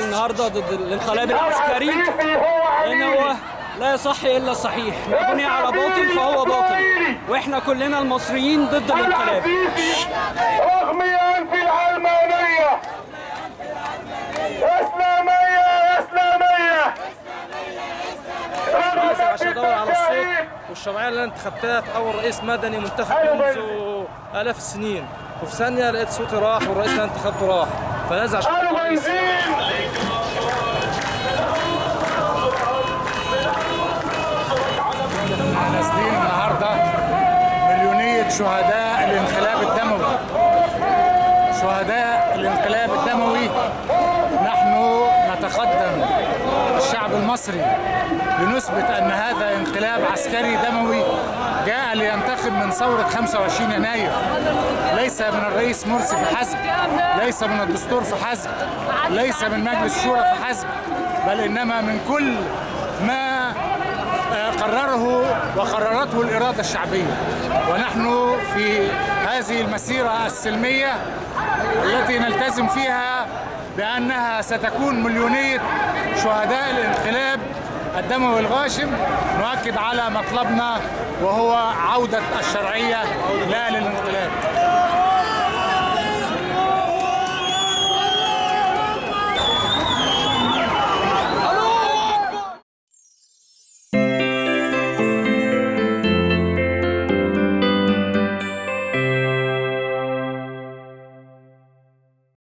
النهارده ضد الانقلاب العسكري لان هو لا يصح الا الصحيح ما بني على باطل فهو باطل واحنا كلنا المصريين ضد الانقلاب رغم أنف العلمانية إسلامية إسلامية رغم عشان أنف ادور على الصوت التشريع والشرعيه اللي انا انتخبتها في اول رئيس مدني منتخب منذ الاف السنين وفي ثانيه لقيت صوتي راح والرئيس اللي انا انتخبته راح فلازم عشان قالوا أبقى رئيس. بنزين احنا نازلين النهارده مليونية شهداء الانقلاب الدموي شهداء الانقلاب الدموي نحن نتقدم الشعب المصري لنثبت ان هذا انقلاب عسكري دموي جاء لينتقم من ثورة 25 يناير ليس من الرئيس مرسي فحسب ليس من الدستور فحسب ليس من مجلس الشورى فحسب بل انما من كل ما قرره وقررته الإرادة الشعبية ونحن في هذه المسيرة السلمية التي نلتزم فيها بأنها ستكون مليونية شهداء الانقلاب الدموي الغاشم نؤكد على مطلبنا وهو عودة الشرعية لا للانقلاب